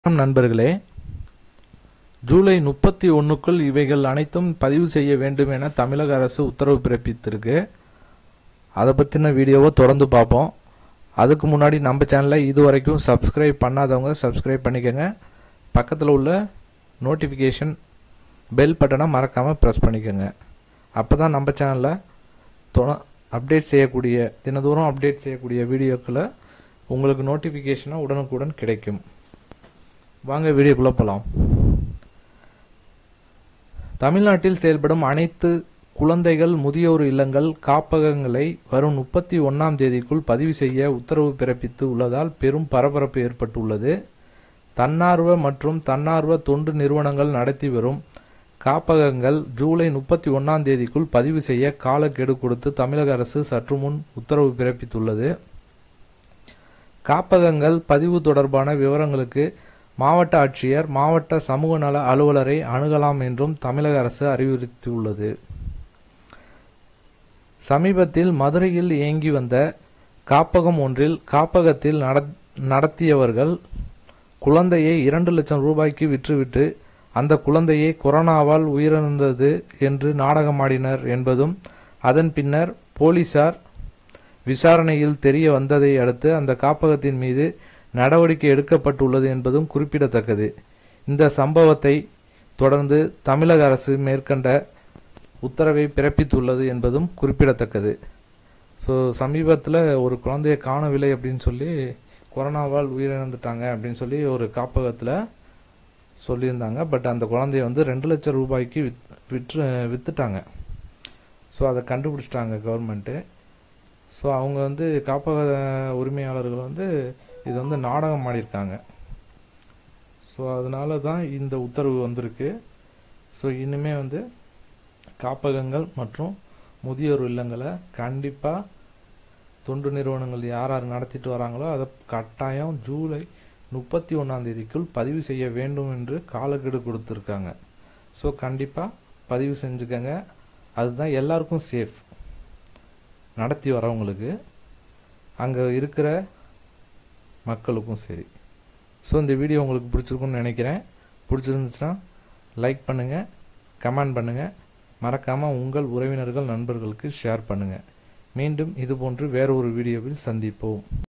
வணக்கம் நண்பர்களே ஜூலை முப்பத்தி ஒன்றுக்குள் இவைகள் அனைத்தும் பதிவு செய்ய வேண்டும் என தமிழக அரசு உத்தரவு பிறப்பித்திருக்கு அதை பற்றின வீடியோவை தொடர்ந்து பார்ப்போம் அதுக்கு முன்னாடி நம்ம சேனலை இது வரைக்கும் சப்ஸ்கிரைப் பண்ணாதவங்க சப்ஸ்கிரைப் பண்ணிக்கோங்க பக்கத்தில் உள்ள நோட்டிஃபிகேஷன் பெல் பட்டனை மறக்காமல் ப்ரெஸ் பண்ணிக்கோங்க அப்போ தான் நம்ம சேனலில் தொ அப்டேட் செய்யக்கூடிய தினதோறும் அப்டேட் செய்யக்கூடிய வீடியோக்களை உங்களுக்கு நோட்டிஃபிகேஷனாக உடனுக்குடன் கிடைக்கும் வாங்க வீடியோக்குள்ளே போகலாம் தமிழ்நாட்டில் செயல்படும் அனைத்து குழந்தைகள் முதியோர் இல்லங்கள் காப்பகங்களை வரும் முப்பத்தி ஒன்றாம் தேதிக்குள் பதிவு செய்ய உத்தரவு பிறப்பித்து உள்ளதால் பெரும் பரபரப்பு ஏற்பட்டுள்ளது தன்னார்வ மற்றும் தன்னார்வ தொண்டு நிறுவனங்கள் நடத்தி வரும் காப்பகங்கள் ஜூலை முப்பத்தி ஒன்றாம் தேதிக்குள் பதிவு செய்ய காலக்கெடு கொடுத்து தமிழக அரசு சற்று முன் உத்தரவு பிறப்பித்துள்ளது காப்பகங்கள் பதிவு தொடர்பான விவரங்களுக்கு மாவட்ட ஆட்சியர் மாவட்ட சமூக நல அலுவலரை அணுகலாம் என்றும் தமிழக அரசு அறிவுறுத்தியுள்ளது சமீபத்தில் மதுரையில் இயங்கி வந்த காப்பகம் ஒன்றில் காப்பகத்தில் நட- நடத்தியவர்கள் குழந்தையை இரண்டு லட்சம் ரூபாய்க்கு விற்றுவிட்டு அந்த குழந்தையை கொரோனாவால் உயிரிழந்தது என்று நாடகமாடினர் என்பதும் அதன் பின்னர் போலீசார் விசாரணையில் தெரிய வந்ததை அடுத்து அந்த காப்பகத்தின் மீது நடவடிக்கை எடுக்கப்பட்டுள்ளது என்பதும் குறிப்பிடத்தக்கது இந்த சம்பவத்தை தொடர்ந்து தமிழக அரசு மேற்கண்ட உத்தரவை பிறப்பித்துள்ளது என்பதும் குறிப்பிடத்தக்கது ஸோ சமீபத்தில் ஒரு குழந்தையை காணவில்லை அப்படின்னு சொல்லி கொரோனாவால் உயிரிழந்துட்டாங்க அப்படின்னு சொல்லி ஒரு காப்பகத்தில் சொல்லியிருந்தாங்க பட் அந்த குழந்தைய வந்து ரெண்டு லட்சம் ரூபாய்க்கு வித் விற்று விற்றுட்டாங்க ஸோ அதை கண்டுபிடிச்சிட்டாங்க கவர்மெண்ட்டு ஸோ அவங்க வந்து காப்பக உரிமையாளர்கள் வந்து இது வந்து நாடகம் ஆடியிருக்காங்க ஸோ அதனால தான் இந்த உத்தரவு வந்திருக்கு ஸோ இனிமே வந்து காப்பகங்கள் மற்றும் முதியோர் இல்லங்களை கண்டிப்பாக தொண்டு நிறுவனங்கள் யார் யார் நடத்திட்டு வராங்களோ அதை கட்டாயம் ஜூலை முப்பத்தி ஒன்றாம் தேதிக்குள் பதிவு செய்ய வேண்டும் என்று காலக்கெடு கொடுத்துருக்காங்க ஸோ கண்டிப்பாக பதிவு செஞ்சுக்கங்க அதுதான் எல்லாருக்கும் சேஃப் நடத்தி வரவங்களுக்கு அங்கே இருக்கிற மக்களுக்கும் சரி ஸோ இந்த வீடியோ உங்களுக்கு பிடிச்சிருக்குன்னு நினைக்கிறேன் பிடிச்சிருந்துச்சுன்னா லைக் பண்ணுங்கள் கமெண்ட் பண்ணுங்கள் மறக்காமல் உங்கள் உறவினர்கள் நண்பர்களுக்கு ஷேர் பண்ணுங்கள் மீண்டும் இதுபோன்று வேறு ஒரு வீடியோவில் சந்திப்போம்